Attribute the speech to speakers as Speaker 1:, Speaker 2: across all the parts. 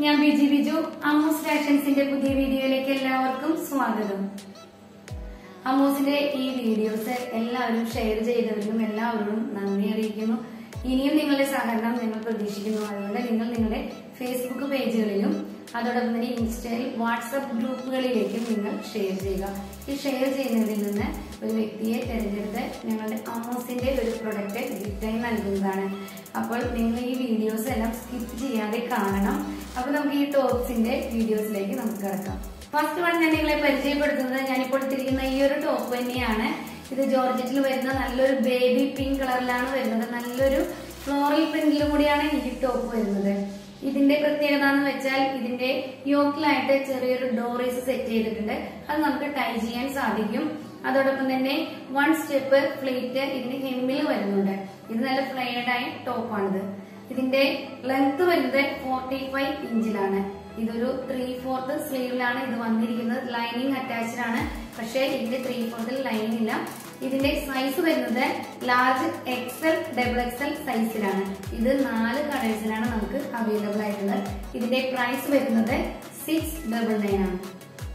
Speaker 1: ഞാൻ ബിജി ബിജു അമ്മൂസ് ഫാഷൻസിന്റെ പുതിയ വീഡിയോയിലേക്ക് എല്ലാവർക്കും സ്വാഗതം അമ്മൂസിന്റെ ഈ വീഡിയോസ് എല്ലാവരും ഷെയർ ചെയ്തവരും എല്ലാവരോടും നന്ദി അറിയിക്കുന്നു ഇനിയും നിങ്ങളുടെ സഹകരണം ഞങ്ങൾ പ്രതീക്ഷിക്കുന്നു അതുകൊണ്ട് നിങ്ങൾ നിങ്ങളുടെ ഫേസ്ബുക്ക് പേജുകളിലും അതോടൊപ്പം തന്നെ ഇൻസ്റ്റയിൽ വാട്സപ്പ് ഗ്രൂപ്പുകളിലേക്കും നിങ്ങൾ ഷെയർ ചെയ്യുക ഈ ഷെയർ ചെയ്യുന്നതിൽ നിന്ന് ഒരു വ്യക്തിയെ തിരഞ്ഞെടുത്ത് ഞങ്ങളുടെ അമ്മൂസിന്റെ ഒരു പ്രൊഡക്റ്റ് ഗിഫ്റ്റായി നൽകുന്നതാണ് അപ്പോൾ നിങ്ങൾ ഈ വീഡിയോസ് എല്ലാം സ്കിപ്പ് ചെയ്യാതെ കാണണം അപ്പൊ നമുക്ക് ഈ ടോപ്സിന്റെ വീഡിയോസിലേക്ക് നമുക്ക് കിടക്കാം ഫസ്റ്റ് വൺ ഞാൻ നിങ്ങളെ പരിചയപ്പെടുത്തുന്നത് ഞാനിപ്പോൾ ഇട്ടിരിക്കുന്ന ഈ ഒരു ടോപ്പ് തന്നെയാണ് ഇത് ജോർജറ്റിൽ വരുന്ന നല്ലൊരു ബേബി പിങ്ക് കളറിലാണ് വരുന്നത് നല്ലൊരു ഫ്ലോറൽ പ്രിന്റിലും കൂടിയാണ് ഈ ടോപ്പ് വരുന്നത് ഇതിന്റെ പ്രത്യേകത എന്ന് വെച്ചാൽ ഇതിന്റെ യോക്കിലായിട്ട് ചെറിയൊരു ഡോറീസ് സെറ്റ് ചെയ്തിട്ടുണ്ട് അത് നമുക്ക് ടൈ ചെയ്യാൻ സാധിക്കും അതോടൊപ്പം തന്നെ വൺ സ്റ്റെപ്പ് പ്ലേറ്റ് ഇതിന് ഹെമ്മിൽ വരുന്നുണ്ട് ഇത് നല്ല ഫ്ലൈഡ് ആയ ടോപ്പാണിത് ഇതിന്റെ ലെങ്ത് വരുന്നത് ഫോർട്ടി ഫൈവ് ഇഞ്ചിലാണ് ഇതൊരു ത്രീ ഫോർത്ത് സ്ലീവിലാണ് ഇത് വന്നിരിക്കുന്നത് ലൈനിങ് അറ്റാച്ച്ഡ് ആണ് പക്ഷേ ഇതിന്റെ ത്രീ ഫോർത്തിൽ ലൈനിങ് ഇല്ല ഇതിന്റെ സൈസ് വരുന്നത് ലാർജ് എക്സൽ ഡബിൾ എക്സൽ സൈസിലാണ് ഇത് നാല് കളേഴ്സിലാണ് നമുക്ക് അവൈലബിൾ ആയിട്ടുള്ളത് ഇതിന്റെ പ്രൈസ് വരുന്നത് സിക്സ് ഡബിൾ നയൻ ആണ്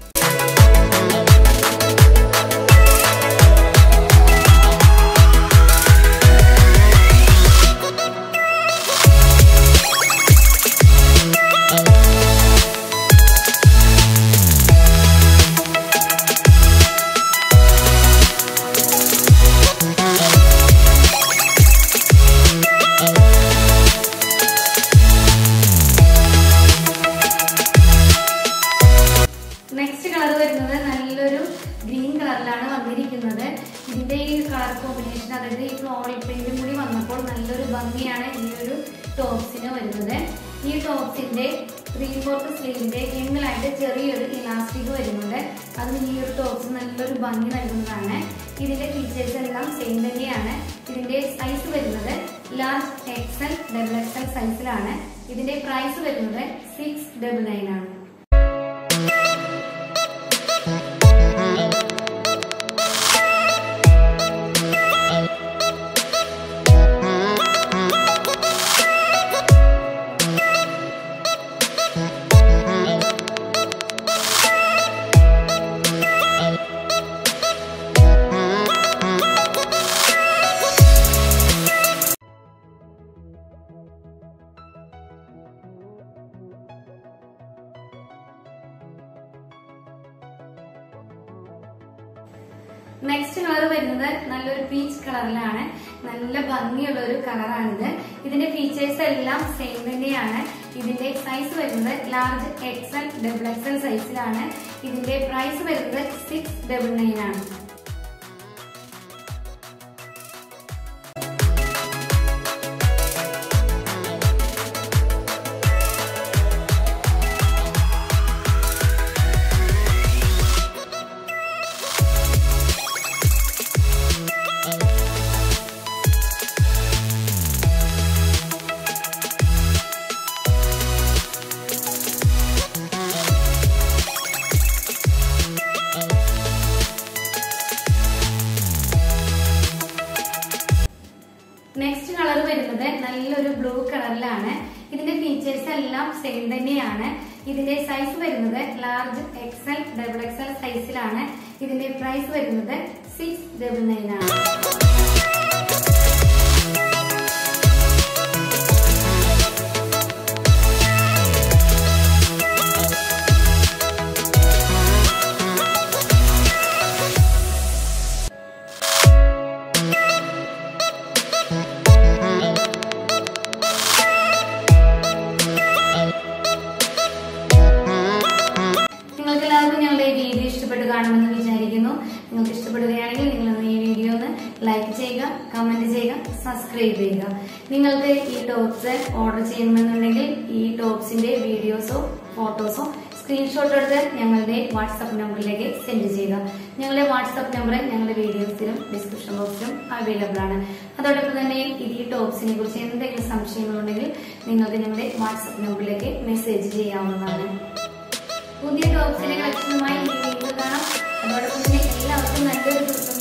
Speaker 1: നെക്സ്റ്റ് കളർ വരുന്നത് നല്ലൊരു ഗ്രീൻ കളറിലാണ് വന്നിരിക്കുന്നത് ഇതിന്റെ ഈ കളർ കോമ്പിനേഷൻ അതായത് ഈ ഫ്ലോറൽ പ്രിന്റും കൂടി വന്നപ്പോൾ നല്ലൊരു ഭംഗിയാണ് ഈ ഒരു ടോപ്സിന് വരുന്നത് ഈ ടോപ്സിന്റെ ത്രീ ഫോർത്ത് സ്ലീവിന്റെ എങ്ങിലായിട്ട് ചെറിയൊരു ഇലാസ്റ്റിക് വരുന്നുണ്ട് അത് ഈ ഒരു ടോപ്സ് നല്ലൊരു ഭംഗി നൽകുന്നതാണ് ഇതിന്റെ ഫീച്ചേഴ്സ് എല്ലാം സെയിം തന്നെയാണ് ഇതിന്റെ സൈസ് വരുന്നത് ലാർജ് എക്സൽ ഡബിൾ എക്സൽ സൈസിലാണ് ഇതിന്റെ പ്രൈസ് വരുന്നത് സിക്സ് ഡബിൾ നയൻ ആണ് നെക്സ്റ്റ് കളർ വരുന്നത് നല്ലൊരു പീച്ച് കളറിലാണ് നല്ല ഭംഗിയുള്ള ഒരു കളറാണിത് ഇതിന്റെ ഫീച്ചേഴ്സ് എല്ലാം സെയിം തന്നെയാണ് ഇതിന്റെ സൈസ് വരുന്നത് ലാർജ് എക്സൽ ഡബിൾ എക്സൽ സൈസിലാണ് ഇതിന്റെ പ്രൈസ് വരുന്നത് സിക്സ് ഡബിൾ നയൻ ആണ് നെക്സ്റ്റ് കളർ വരുന്നത് നല്ലൊരു ബ്ലൂ കളറിലാണ് ഇതിന്റെ ഫീച്ചേഴ്സ് എല്ലാം സെയിം തന്നെയാണ് ഇതിന്റെ സൈസ് വരുന്നത് ലാർജ് എക്സൽ ഡബിൾ എക്സൽ സൈസിലാണ് ഇതിന്റെ പ്രൈസ് വരുന്നത് സിക്സ് ഡബിൾ നയൻ ആണ് നിങ്ങൾക്ക് എല്ലാവർക്കും ഞങ്ങളുടെ ഈ വീഡിയോ ഇഷ്ടപ്പെട്ട് കാണുമെന്ന് വിചാരിക്കുന്നു നിങ്ങൾക്ക് ഇഷ്ടപ്പെടുകയാണെങ്കിൽ നിങ്ങൾ ഈ വീഡിയോ ഒന്ന് ലൈക്ക് ചെയ്യുക കമന്റ് ചെയ്യുക സബ്സ്ക്രൈബ് ചെയ്യുക നിങ്ങൾക്ക് ഈ ടോപ്സ് ഓർഡർ ചെയ്യണമെന്നുണ്ടെങ്കിൽ ഈ ടോപ്സിന്റെ വീഡിയോസോ ഫോട്ടോസോ സ്ക്രീൻഷോട്ട് എടുത്ത് ഞങ്ങളുടെ വാട്സപ്പ് നമ്പറിലേക്ക് സെൻഡ് ചെയ്യുക ഞങ്ങളുടെ വാട്സപ്പ് നമ്പർ ഞങ്ങളുടെ വീഡിയോസിലും ഡിസ്ക്രിപ്ഷൻ ബോക്സിലും അവൈലബിൾ ആണ് അതോടൊപ്പം തന്നെ ഇത് ഈ ടോപ്സിനെ കുറിച്ച് എന്തെങ്കിലും സംശയങ്ങളുണ്ടെങ്കിൽ നിങ്ങൾക്ക് ഞങ്ങളുടെ വാട്സപ്പ് നമ്പറിലേക്ക് മെസ്സേജ് ചെയ്യാവുന്നതാണ് പുതിയ ടോപ്സിന്റെ കളക്ഷനുമായി ഇനി വീണ്ടും കാണാം അതോടൊപ്പം തന്നെ എല്ലാവർക്കും നല്ലൊരു ദിവസം